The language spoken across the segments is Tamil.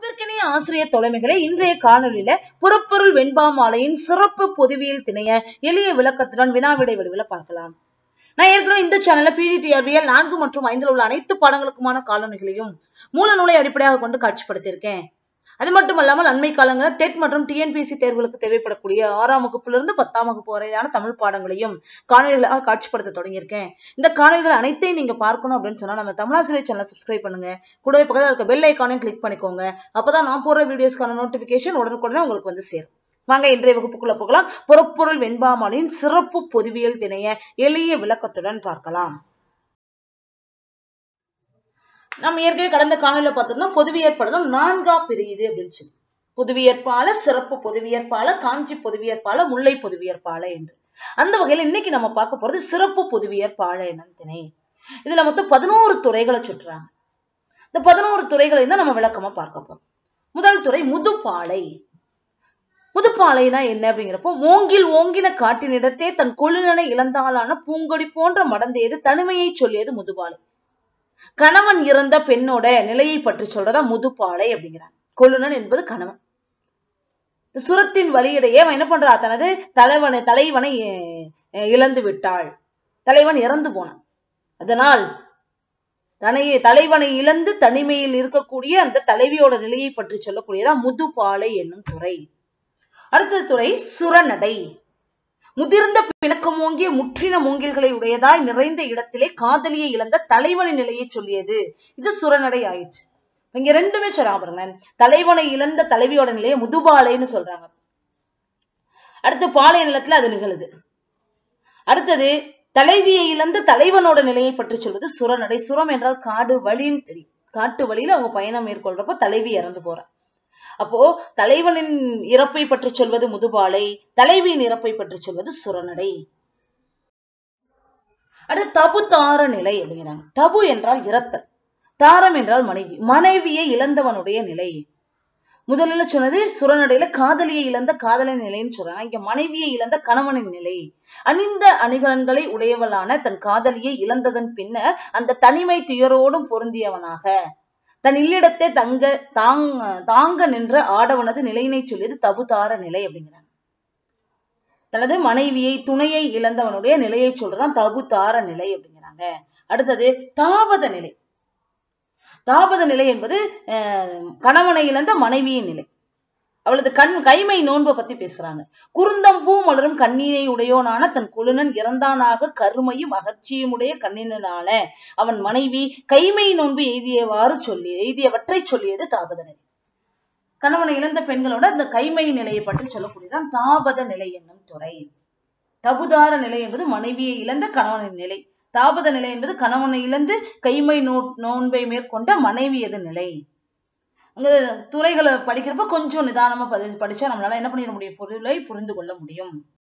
அன்பிற்கினிய ஆசிரியர் தொலைமைகளை இன்றைய காணொலியில புறப்பொருள் வெண்பா மாலையின் சிறப்பு பொதுவியல் திணைய எளிய விளக்கத்துடன் வினாவிடை வடிவில் பார்க்கலாம் நான் ஏற்கனவே இந்த சேனல்ல பிஜிடிஆர்பிஎல் நான்கு மற்றும் ஐந்தில் உள்ள அனைத்து பாடங்களுக்குமான காலணிகளையும் மூல நூலை அடிப்படையாக கொண்டு காட்சிப்படுத்தியிருக்கேன் அது மட்டும் இல்லாமல் அண்மை காலங்களில் டெட் மற்றும் டிஎன்பிசி தேர்வுகளுக்கு தேவைப்படக்கூடிய ஆறாம் வகுப்பிலிருந்து பத்தாம் வகுப்பு வரையிலான தமிழ் பாடங்களையும் காணொலிகளாக காட்சிப்படுத்த தொடங்கியிருக்கேன் இந்த காணொலிகள் அனைத்தையும் நீங்க பார்க்கணும் அப்படின்னு சொன்னா நம்ம தமிழாசிரியர் சேனலை சப்ஸ்கிரைப் பண்ணுங்க கூடவே பக்கத்தில் இருக்க பெல் ஐக்கானையும் கிளிக் பண்ணிக்கோங்க அப்பதான் நான் போடுற வீடியோஸ்க்கான நோட்டிபிகேஷன் உடனுக்குடனே உங்களுக்கு வந்து சேரும் வாங்க இன்றைய வகுப்புக்குள்ள போகலாம் புறப்பொருள் வெண்பாமலின் சிறப்பு பொதுவியல் திணைய எளிய விளக்கத்துடன் பார்க்கலாம் நம்ம ஏற்கனவே கடந்த காணொலியில பார்த்தோம்னா பொதுவியற்பாளர் நான்கா பிரியுது அப்படின்னு சொல்லி பொதுவியற்பாளர் சிறப்பு பொதுவியற்பாளர் காஞ்சி பொதுவியற்பாளர் முல்லை பொதுவியற்பாளர் என்று அந்த வகையில இன்னைக்கு நம்ம பார்க்க போறது சிறப்பு பொதுவியற்பாளர் என்னன்னு திணை இதுல மொத்தம் பதினோரு துறைகளை சுற்றுறாங்க இந்த பதினோரு துறைகளை தான் நம்ம விளக்கமா பார்க்க போறோம் முதல் துறை முதுபாலை முதுப்பாலைனா என்ன அப்படிங்கிறப்போ ஓங்கில் ஓங்கின காட்டினிடத்தே தன் கொழுநனை இழந்தாலான பூங்கொடி போன்ற மடந்தேது தனிமையை சொல்லியது முதுபாலை கணவன் இறந்த பெண்ணோட நிலையை பற்றி சொல்றதா முதுப்பாலை அப்படிங்கிறான் கொழுநன் என்பது கணவன் சுரத்தின் வழியிடையே அவன் என்ன பண்றா தனது தலைவனை தலைவனை இழந்து விட்டாள் தலைவன் இறந்து போனான் அதனால் தனையை தலைவனை இழந்து தனிமையில் இருக்கக்கூடிய அந்த தலைவியோட நிலையை பற்றி சொல்லக்கூடியதா முதுபாலை என்னும் துறை அடுத்த துறை சுரநடை முதிர்ந்த பிணக்கம் ஓங்கிய முற்றின மூங்கில்களை உடையதாய் நிறைந்த இடத்திலே காதலியை இழந்த தலைவனின் நிலையை சொல்லியது இது சுரநடை ஆயிற்று இங்க ரெண்டுமே சொல்றாங்க பாருங்க தலைவனை இழந்த தலைவியோட நிலையை முதுபாலைன்னு சொல்றாங்க அடுத்து பாலை நிலத்துல அது நிகழுது அடுத்தது தலைவியை இழந்த தலைவனோட நிலையை பற்றி சொல்வது சுரநடை சுரம் என்றால் காடு வழின்னு தெரியும் காட்டு வழியில அவங்க பயணம் மேற்கொள்றப்போ தலைவி இறந்து போறா அப்போ தலைவனின் இறப்பை பற்றி சொல்வது முதுபாலை தலைவியின் இறப்பை பற்றி சொல்வது சுரநடை அடுத்து தபு தார நிலை அப்படிங்கிறாங்க தபு என்றால் இறத்தல் தாரம் என்றால் மனைவி மனைவியை இழந்தவனுடைய நிலை முதலில் சொன்னது சுரநடையில காதலியை இழந்த காதலின் நிலைன்னு சொல்றாங்க இங்க மனைவியை இழந்த கணவனின் நிலை அணிந்த அணிகலன்களை உடையவளான தன் காதலியை இழந்ததன் பின்னர் அந்த தனிமை துயரோடும் பொருந்தியவனாக தன் இல்லிடத்தை தங்க தாங்க தாங்க நின்ற ஆடவனது நிலையினை சொல்லியது தபுதார நிலை அப்படிங்கிறாங்க தனது மனைவியை துணையை இழந்தவனுடைய நிலையை சொல்றதான் தபுதார நிலை அப்படிங்கிறாங்க அடுத்தது தாபத நிலை தாபத நிலை என்பது கணவனை இழந்த மனைவியின் நிலை அவளது கண் கைமை நோன்பை பத்தி பேசுறாங்க குருந்தம்பூ மலரும் கண்ணீரை உடையோனான தன் குழுனன் இறந்தானாக கருமையும் அகர்ச்சியும் உடைய கண்ணினால அவன் மனைவி கைமை நோன்பு எய்தியவாறு சொல்லி எய்தியவற்றை சொல்லியது தாபத நிலை கணவனை இழந்த பெண்களோட அந்த கைமை நிலையை பற்றி சொல்லக்கூடியதான் தாபத நிலை என்னும் துறை தபுதார நிலை என்பது மனைவியை இழந்த கணவனின் நிலை தாபத நிலை என்பது கணவனை இழந்து கைமை நோ நோன்பை மேற்கொண்ட மனைவியது நிலை அங்க துறைகளை படிக்கிறப்ப கொஞ்சம் நிதானமா படிச்சா நம்மளால என்ன பண்ணிட முடியும் பொருளை புரிந்து கொள்ள முடியும்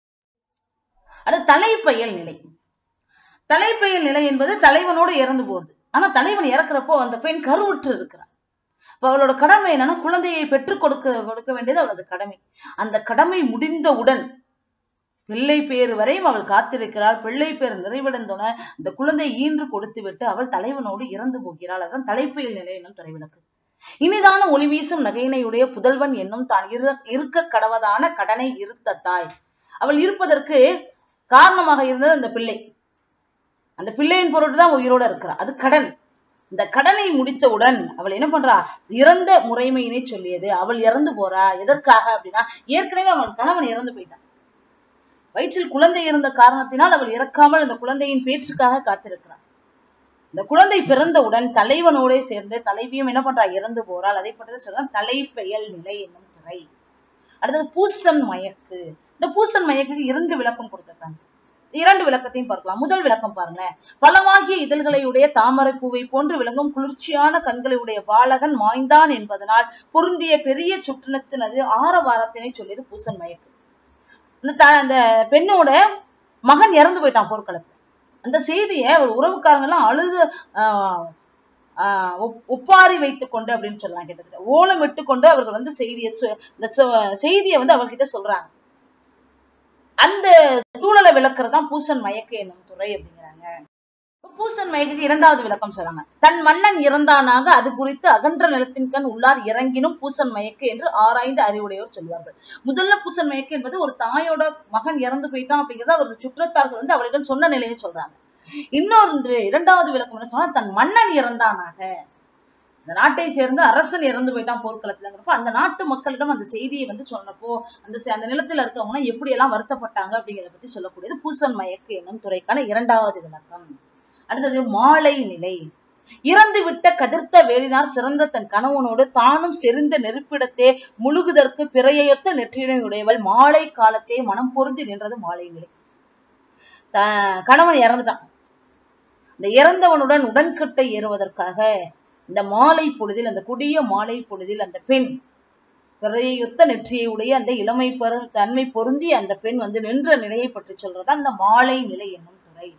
அடுத்து தலைப்பயல் நிலை தலைப்பயல் நிலை என்பது தலைவனோடு இறந்து போகுது ஆனா தலைவன் இறக்குறப்போ அந்த பெண் கருவுற்று இருக்கிறான் இப்ப அவளோட கடமை என்னன்னா குழந்தையை பெற்றுக் கொடுக்க கொடுக்க வேண்டியது அவளது கடமை அந்த கடமை முடிந்தவுடன் பிள்ளை பேர் வரையும் அவள் காத்திருக்கிறாள் பிள்ளை பேர் நிறைவடைந்தோன அந்த குழந்தையை ஈன்று கொடுத்து விட்டு அவள் தலைவனோடு இறந்து போகிறாள் அதான் தலைப்பயல் நிலை என்னும் துறை விளக்குது இனிதான ஒளி வீசும் நகையினையுடைய புதல்வன் என்னும் தான் இருக்க கடவதான கடனை இருத்த தாய் அவள் இருப்பதற்கு காரணமாக இருந்தது அந்த பிள்ளை அந்த பிள்ளையின் பொருட்டு தான் உயிரோட இருக்கிறாள் அது கடன் இந்த கடனை முடித்தவுடன் அவள் என்ன பண்றா இறந்த முறைமையினை சொல்லியது அவள் இறந்து போறா எதற்காக அப்படின்னா ஏற்கனவே அவள் கணவன் இறந்து போயிட்டான் வயிற்றில் குழந்தை இருந்த காரணத்தினால் அவள் இறக்காமல் அந்த குழந்தையின் பேச்சுக்காக காத்திருக்கிறாள் இந்த குழந்தை பிறந்தவுடன் தலைவனோட சேர்ந்து தலைவியும் என்ன பண்றா இறந்து போறாள் அதை பற்றி சொல்றா தலைப்பெயல் நிலை என்னும் துறை அடுத்தது பூசன் மயக்கு இந்த பூசன் மயக்குக்கு இரண்டு விளக்கம் கொடுத்திருக்காங்க இரண்டு விளக்கத்தையும் பார்க்கலாம் முதல் விளக்கம் பாருங்க பலமாகிய இதழ்களை உடைய தாமரை பூவை போன்று விளங்கும் குளிர்ச்சியான கண்களை உடைய பாலகன் மாய்ந்தான் என்பதனால் பொருந்திய பெரிய சுற்றத்தினது ஆரவாரத்தினை சொல்லியது பூசன் மயக்கு இந்த அந்த பெண்ணோட மகன் இறந்து போயிட்டான் போர்க்களத்துல அந்த செய்திய ஒரு உறவுக்காரங்க எல்லாம் அழுது ஆஹ் ஒப்பாரி வைத்துக் கொண்டு அப்படின்னு சொல்லலாம் கிட்டத்தட்ட ஓலம் விட்டு கொண்டு அவர்கள் வந்து செய்திய இந்த செய்தியை வந்து அவர்கிட்ட சொல்றாங்க அந்த சூழலை விளக்குறதுதான் பூசன் மயக்க என்னும் துறை அப்படிங்கிறாங்க பூசன் மயக்கு இரண்டாவது விளக்கம் சொல்றாங்க தன் மன்னன் இறந்தானாக அது குறித்து அகன்ற நிலத்தின் கண் உள்ளார் இறங்கினும் பூசன் மயக்கு என்று ஆராய்ந்து அறிவுடையோர் சொல்வார்கள் முதல்ல பூசன் மயக்கு என்பது ஒரு தாயோட மகன் இறந்து போயிட்டான் அப்படிங்கறத அவரது சுற்றத்தார்கள் வந்து அவரிடம் சொன்ன நிலையை சொல்றாங்க இன்னொன்று இரண்டாவது விளக்கம் என்ன சொன்னா தன் மன்னன் இறந்தானாக அந்த நாட்டை சேர்ந்த அரசன் இறந்து போயிட்டான் போர்க்களத்துலங்கிறப்ப அந்த நாட்டு மக்களிடம் அந்த செய்தியை வந்து சொன்னப்போ அந்த செ- அந்த நிலத்துல இருக்கவங்க எப்படி எல்லாம் வருத்தப்பட்டாங்க அப்படிங்கிறத பத்தி சொல்லக்கூடியது பூசன் மயக்கு என்னும் துறைக்கான இரண்டாவது விளக்கம் அடுத்தது மாலை நிலை இறந்து விட்ட கதிர்த்த வேலினார் சிறந்த தன் கணவனோடு தானும் செறிந்த நெருப்பிடத்தே முழுகுதற்கு பிறையொத்த நெற்றியுடையவள் மாலை காலத்தே மனம் பொருந்தி நின்றது மாலை நிலை த- கணவன் இறந்துட்டான் இந்த இறந்தவனுடன் உடன்கட்டை ஏறுவதற்காக இந்த மாலை பொழுதில் அந்த கொடிய மாலை பொழுதில் அந்த பெண் பிறையொத்த நெற்றியை உடைய அந்த இளமை பெரு தன்மை பொருந்தி அந்த பெண் வந்து நின்ற நிலையை பற்றி சொல்றதா அந்த மாலை நிலை என்னும் துறை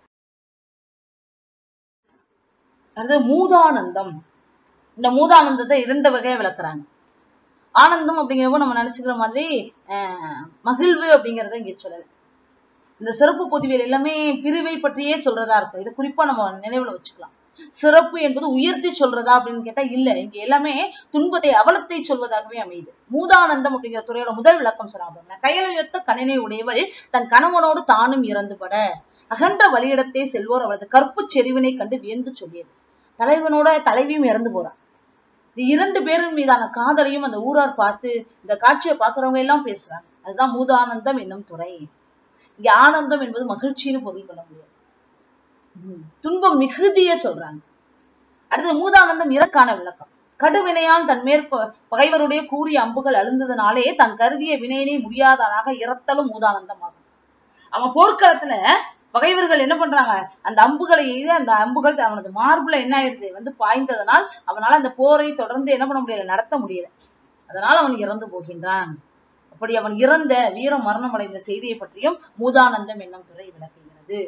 அடுத்து மூதானந்தம் இந்த மூதானந்தத்தை இரண்டு வகையா விளக்குறாங்க ஆனந்தம் அப்படிங்கிறப்போ நம்ம நினைச்சுக்கிற மாதிரி ஆஹ், மகிழ்வு அப்படிங்கறத இங்க சொல்லல இந்த சிறப்பு பொதுவியல் எல்லாமே பிரிவை பற்றியே சொல்றதா இருக்கு இதை குறிப்பா நம்ம நினைவுல வச்சுக்கலாம் சிறப்பு என்பது உயர்த்தி சொல்றதா அப்படின்னு கேட்டா இல்ல இங்க எல்லாமே துன்பத்தை அவலத்தை சொல்வதாகவே அமையுது மூதானந்தம் அப்படிங்கிற துறையோட முதல் விளக்கம் சொல்றாங்க கையெழுத்த கணினை உடையவள் தன் கணவனோடு தானும் இறந்துபட அகன்ற வழியிடத்தே செல்வோர் அவளது கற்பு செறிவினை கண்டு வியந்து சொல்லியது தலைவனோட தலைவியும் இறந்து போறான் இந்த இரண்டு பேரின் மீதான காதலையும் அந்த ஊரார் பார்த்து இந்த காட்சியை பார்க்கறவங்க எல்லாம் பேசுறாங்க அதுதான் மூதானந்தம் என்னும் துறை இங்க ஆனந்தம் என்பது மகிழ்ச்சின்னு பொருள் கொள்ள முடியாது உம் துன்பம் மிகுதிய சொல்றாங்க அடுத்து மூதானந்தம் இறக்கான விளக்கம் கடுவினையால் தன் மேற்ப பகைவருடைய கூறிய அம்புகள் அழுந்ததனாலே தான் கருதிய வினையினை முடியாதவனாக இறத்தலும் மூதானந்தம் ஆகும் அவன் போர்க்களத்துல பகைவர்கள் என்ன பண்றாங்க அந்த அம்புகளை எய்து அந்த அம்புகள் அவனது மார்புல என்ன ஆயிடுது வந்து பாய்ந்ததனால் அவனால அந்த போரை தொடர்ந்து என்ன பண்ண முடியல நடத்த முடியல அதனால அவன் இறந்து போகின்றான் அப்படி அவன் இறந்த வீர மரணம் அடைந்த செய்தியை பற்றியும் மூதானந்தம் என்னும் துறை விளக்குகிறது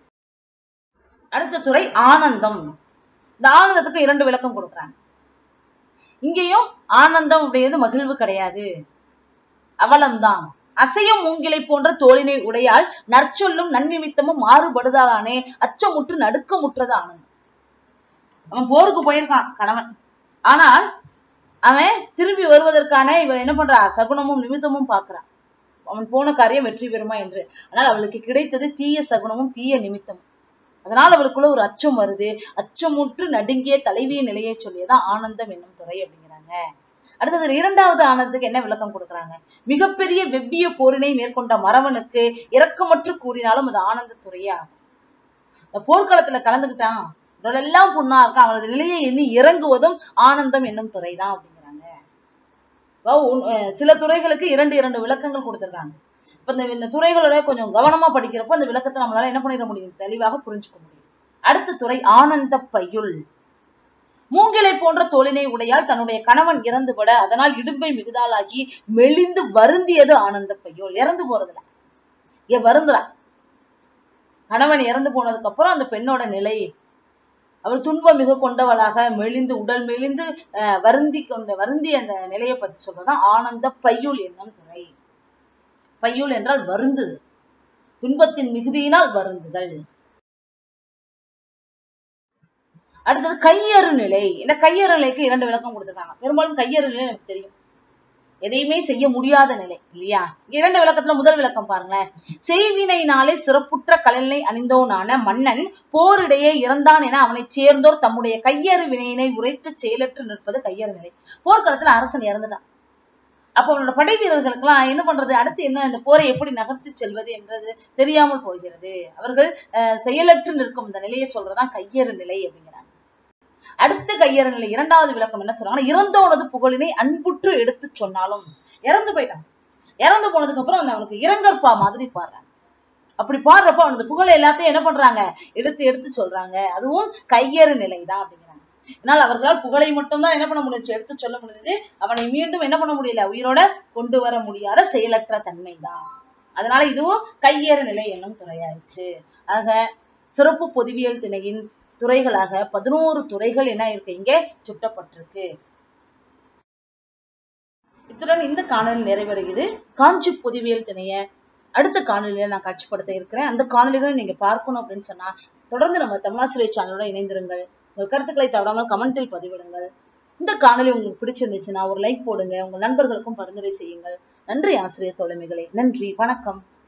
அடுத்த துறை ஆனந்தம் இந்த ஆனந்தத்துக்கு இரண்டு விளக்கம் கொடுக்குறாங்க இங்கேயும் ஆனந்தம் அப்படிங்கிறது மகிழ்வு கிடையாது அவலம்தான் அசையும் மூங்கிலை போன்ற தோளினை உடையால் நற்சொல்லும் நன்னிமித்தமும் மாறுபடுதாலானே அச்சமுற்று நடுக்கமுற்றது ஆனந்தம் அவன் போருக்கு போயிருக்கான் கணவன் ஆனால் அவன் திரும்பி வருவதற்கான இவன் என்ன பண்றா சகுனமும் நிமித்தமும் பார்க்கறான் அவன் போன காரியம் வெற்றி பெறுமா என்று ஆனால் அவளுக்கு கிடைத்தது தீய சகுனமும் தீய நிமித்தமும் அதனால் அவளுக்குள்ள ஒரு அச்சம் வருது அச்சமுற்று நடுங்கிய தலைவிய நிலையை சொல்லியதான் ஆனந்தம் என்னும் துறை அப்படிங்கிறாங்க அடுத்தது இரண்டாவது ஆனந்தத்துக்கு என்ன விளக்கம் கொடுக்கறாங்க மிகப்பெரிய வெவ்விய போரினை மேற்கொண்ட மறவனுக்கு இரக்கமற்று கூறினாலும் அது ஆனந்த துறையே ஆகும் இந்த போர்க்களத்துல கலந்துக்கிட்டான் உடலெல்லாம் புண்ணா இருக்கான் அவனது நிலையை எண்ணி இறங்குவதும் ஆனந்தம் என்னும் துறைதான் அப்படிங்கிறாங்க இப்போ உன்- அஹ் சில துறைகளுக்கு இரண்டு இரண்டு விளக்கங்கள் கொடுத்திருக்காங்க இப்ப இந்த இந்த துறைகளோட கொஞ்சம் கவனமா படிக்கிறப்போ அந்த விளக்கத்தை நம்மளால என்ன பண்ணிட முடியும் தெளிவாக புரிஞ்சுக்க முடியும் அடுத்த துறை ஆனந்த பையுள் மூங்கிலை போன்ற தோளினை உடையால் தன்னுடைய கணவன் இறந்துபட அதனால் இடும்பை மிகுதாளாகி மெலிந்து வருந்தியது ஆனந்த பையுள் இறந்து போறதுல ஏன் வருந்துறா கணவன் இறந்து போனதுக்கு அப்புறம் அந்த பெண்ணோட நிலை அவள் துன்பம் மிக கொண்டவளாக மெலிந்து உடல் மெலிந்து அஹ், வருந்தி கொண்ட வருந்தி அந்த நிலையை பத்தி சொல்றதுதான் ஆனந்த பையுள் என்னும் துறை பையுள் என்றால் வருந்துது துன்பத்தின் மிகுதியினால் வருந்துதல் அடுத்தது கையறு நிலை இந்த கையறு நிலைக்கு இரண்டு விளக்கம் கொடுத்திருக்காங்க பெரும்பாலும் கையறு நிலை எனக்கு தெரியும் எதையுமே செய்ய முடியாத நிலை இல்லையா இங்க இரண்டு விளக்கத்துல முதல் விளக்கம் பாருங்களேன் செய்வினையினாலே சிறப்புற்ற கலனை அணிந்தோனான மன்னன் போரிடையே இறந்தான் என அவனைச் சேர்ந்தோர் தம்முடைய கையறு வினையினை உரைத்து செயலற்று நிற்பது கையறு நிலை போர்க்களத்துல அரசன் இறந்துட்டான் அப்ப அவனோட படை வீரர்களுக்கெல்லாம் என்ன பண்றது அடுத்து என்ன இந்த போரை எப்படி நகர்த்தி செல்வது என்றது தெரியாமல் போகிறது அவர்கள் அஹ், செயலற்று நிற்கும் இந்த நிலையை சொல்றதுதான் கையறு நிலை அப்படிங்கிறாங்க அடுத்த கையறு நிலை இரண்டாவது விளக்கம் என்ன சொல்றாங்கன்னா இறந்தோனது புகழினை அன்புற்று எடுத்து சொன்னாலும் இறந்து போயிட்டான் இறந்து போனதுக்கு அப்புறம் அந்த அவனுக்கு இரங்கற்பா மாதிரி பாடுறாங்க அப்படி பாடுறப்ப அவனது புகழை எல்லாத்தையும் என்ன பண்றாங்க எடுத்து எடுத்து சொல்றாங்க அதுவும் கையறு நிலைதான் அப்படிங்கிறாங்க என்னால் அவர்களால் புகழை மட்டும்தான் என்ன பண்ண முடிஞ்சு எடுத்து சொல்ல முடிஞ்சது அவனை மீண்டும் என்ன பண்ண முடியல உயிரோட கொண்டு வர முடியாத செயலற்ற தன்மைதான் அதனால இதுவும் கையேறு நிலை என்னும் துறையாயிடுச்சு ஆக சிறப்பு பொதுவியல் திணையின் துறைகளாக பதினோரு துறைகள் என்ன இருக்கு இங்கே சுட்டப்பட்டிருக்கு இத்துடன் இந்த காணொளி நிறைவடைகிறது காஞ்சி பொதுவியல் திணைய அடுத்த காணொலியில நான் காட்சிப்படுத்த இருக்கிறேன் அந்த காணொலிகளை நீங்க பார்க்கணும் அப்படின்னு சொன்னா தொடர்ந்து நம்ம தமிழாசிரியர் சேனலுடன் இணைந்திருங்கள் உங்கள் கருத்துக்களை தவறாமல் கமெண்டில் பதிவிடுங்கள் இந்த காணொளி உங்களுக்கு பிடிச்சிருந்துச்சுன்னா ஒரு லைக் போடுங்க உங்க நண்பர்களுக்கும் பரிந்துரை செய்யுங்கள் நன்றி ஆசிரியர் தோழமைகளே நன்றி வணக்கம்